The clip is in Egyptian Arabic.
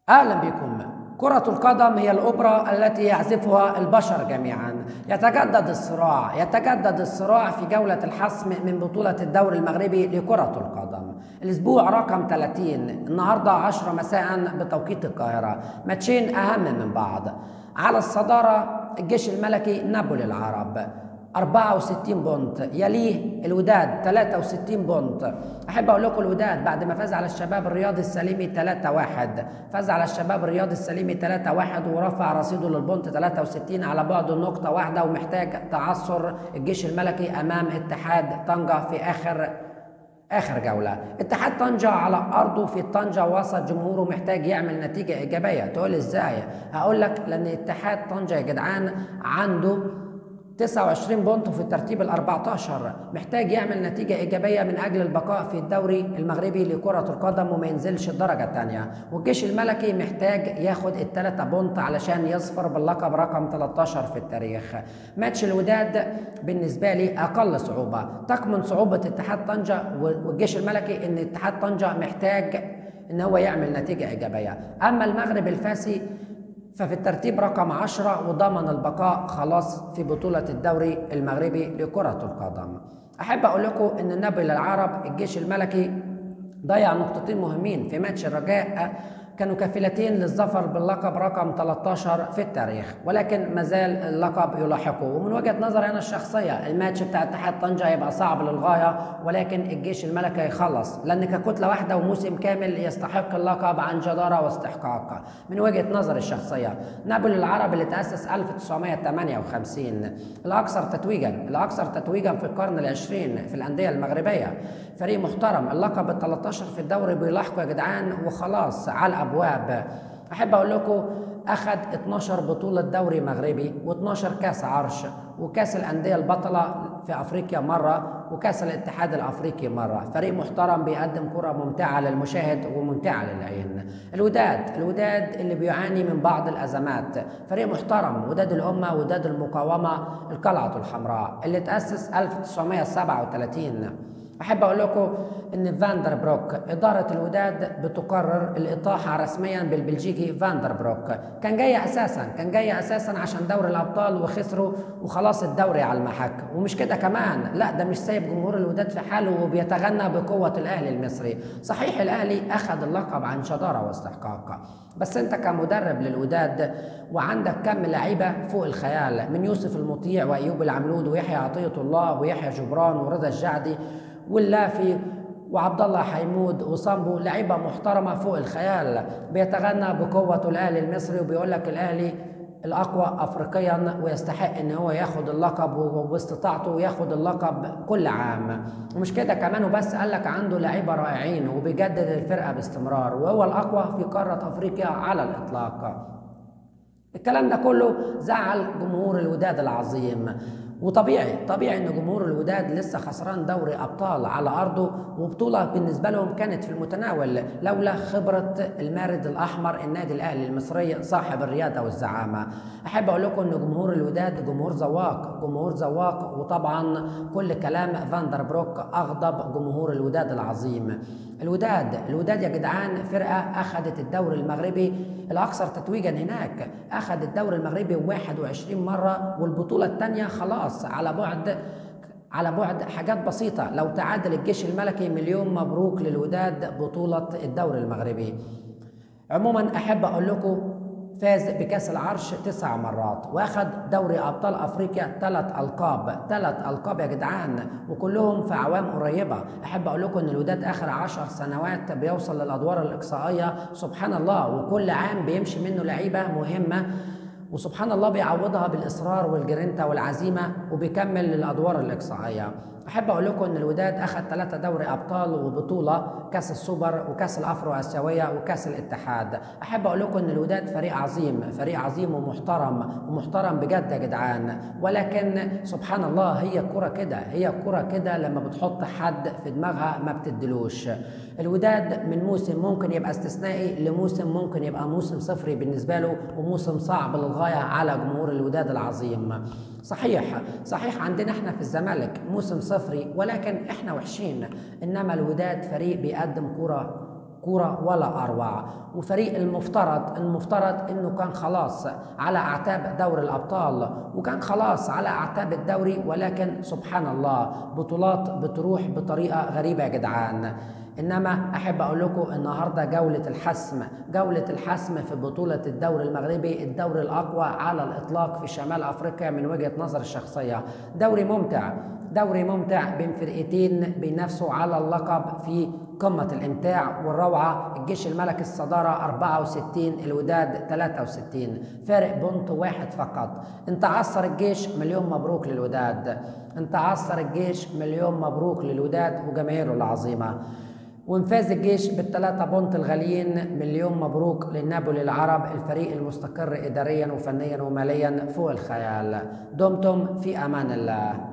اهلا بكم كرة القدم هي الأوبرا التي يعزفها البشر جميعا يتجدد الصراع يتجدد الصراع في جولة الحسم من بطولة الدوري المغربي لكرة القدم الأسبوع رقم 30 النهاردة 10 مساء بتوقيت القاهرة ماتشين أهم من بعض على الصدارة الجيش الملكي نابولي العرب 64 بونت يليه الوداد 63 بونت احب اقول لكم الوداد بعد ما فاز على الشباب الرياضي السليمي 3-1 فاز على الشباب الرياضي السليمي 3-1 ورفع رصيده للبونت 63 على بعد نقطه واحده ومحتاج تعثر الجيش الملكي امام اتحاد طنجه في اخر اخر جوله اتحاد طنجه على ارضه في طنجه وسط جمهوره محتاج يعمل نتيجه ايجابيه تقول ازاي هقول لك لان اتحاد طنجه يا جدعان عنده 29 بونت في الترتيب ال 14 محتاج يعمل نتيجة إيجابية من أجل البقاء في الدوري المغربي لكرة القدم وما ينزلش الدرجة الثانية والجيش الملكي محتاج ياخد الثلاثة بونت علشان يظفر باللقب رقم 13 في التاريخ ماتش الوداد بالنسبة لي أقل صعوبة تكمن صعوبة اتحاد طنجة والجيش الملكي إن اتحاد طنجة محتاج إن هو يعمل نتيجة إيجابية أما المغرب الفاسي ففي الترتيب رقم 10 وضمن البقاء خلاص في بطولة الدوري المغربي لكرة القدم أحب أقول لكم أن نابل العرب الجيش الملكي ضيع نقطتين مهمين في ماتش الرجاء كانوا كفيلتين للظفر باللقب رقم 13 في التاريخ ولكن ما زال اللقب يلاحقه ومن وجهه نظري انا الشخصيه الماتش بتاع اتحاد طنجه هيبقى صعب للغايه ولكن الجيش الملكي هيخلص لان ككتله واحده وموسم كامل يستحق اللقب عن جداره واستحقاق من وجهه نظري الشخصيه نابل العرب اللي تاسس 1958 الاكثر تتويجا الاكثر تتويجا في القرن العشرين في الانديه المغربيه فريق محترم اللقب ال 13 في الدوري بيلاحقه يا جدعان وخلاص على الابواب احب اقول لكم اخذ 12 بطوله دوري مغربي و12 كاس عرش وكاس الانديه البطله في افريقيا مره وكاس الاتحاد الافريقي مره فريق محترم بيقدم كره ممتعه للمشاهد وممتعه للعين الوداد الوداد اللي بيعاني من بعض الازمات فريق محترم وداد الامه وداد المقاومه القلعه الحمراء اللي تاسس 1937 احب اقول لكم ان فاندر بروك اداره الوداد بتقرر الاطاحه رسميا بالبلجيكي فاندر بروك كان جاي اساسا كان جاي اساسا عشان دوري الابطال وخسروا وخلاص الدوري على المحك ومش كده كمان لا ده مش سايب جمهور الوداد في حاله وبيتغنى بقوه الاهلي المصري صحيح الاهلي اخذ اللقب عن شطاره واستحقاق بس انت كمدرب للوداد وعندك كم لعيبه فوق الخيال من يوسف المطيع وايوب العملود ويحيى عطيه الله ويحيى جبران ورضا الجعدي واللافي وعبد الله حيمود وصامبو لعيبه محترمه فوق الخيال بيتغنى بقوه الاهلي المصري وبيقول لك الاهلي الاقوى افريقيا ويستحق ان هو ياخد اللقب وباستطاعته ياخد اللقب كل عام ومش كده كمان وبس قال لك عنده لعيبه رائعين وبيجدد الفرقه باستمرار وهو الاقوى في قاره افريقيا على الاطلاق الكلام ده كله زعل جمهور الوداد العظيم وطبيعي طبيعي ان جمهور الوداد لسه خسران دوري ابطال على ارضه وبطوله بالنسبه لهم كانت في المتناول لولا خبره المارد الاحمر النادي الاهلي المصري صاحب الرياده والزعامه احب اقول لكم ان جمهور الوداد جمهور زواق جمهور زواق وطبعا كل كلام فاندر بروك اغضب جمهور الوداد العظيم الوداد الوداد يا جدعان فرقه اخذت الدوري المغربي الاكثر تتويجا هناك اخذ الدوري المغربي 21 مره والبطوله الثانيه خلاص على بعد على بعد حاجات بسيطة لو تعادل الجيش الملكي مليون مبروك للوداد بطولة الدوري المغربي عموما أحب أقول لكم فاز بكاس العرش تسع مرات واخد دوري ابطال افريقيا ثلاث القاب ثلاث القاب يا جدعان وكلهم في اعوام قريبه احب اقول لكم ان الوداد اخر عشر سنوات بيوصل للادوار الاقصائيه سبحان الله وكل عام بيمشي منه لعيبه مهمه وسبحان الله بيعوضها بالاصرار والجرينتا والعزيمه وبيكمل للادوار الاقصائيه احب اقول لكم ان الوداد اخذ ثلاثه دوري ابطال وبطوله كاس السوبر وكاس الافرو اسيويه وكاس الاتحاد احب اقول لكم ان الوداد فريق عظيم فريق عظيم ومحترم ومحترم بجد يا جدعان ولكن سبحان الله هي الكره كده هي الكره كده لما بتحط حد في دماغها ما بتدلوش الوداد من موسم ممكن يبقى استثنائي لموسم ممكن يبقى موسم صفري بالنسبه له وموسم صعب للغايه على جمهور الوداد العظيم صحيح صحيح عندنا احنا في الزمالك موسم صفري ولكن احنا وحشين انما الوداد فريق بيقدم كرة كرة ولا أروع وفريق المفترض المفترض إنه كان خلاص على أعتاب دوري الأبطال وكان خلاص على أعتاب الدوري ولكن سبحان الله بطولات بتروح بطريقة غريبة يا جدعان انما احب اقول لكم النهارده جوله الحسم جوله الحسم في بطوله الدوري المغربي الدوري الاقوى على الاطلاق في شمال افريقيا من وجهه نظر الشخصيه دوري ممتع دوري ممتع بين فرقتين بينافسوا على اللقب في قمة الإمتاع والروعة الجيش الملكي الصدارة 64 الوداد 63 فارق بونت واحد فقط انت عصر الجيش مليون مبروك للوداد انت عصر الجيش مليون مبروك للوداد وجماهيره العظيمة وانفاز الجيش بالثلاثة بونت الغاليين مليون مبروك للنابولي العرب الفريق المستقر إداريا وفنيا وماليا فوق الخيال دمتم في أمان الله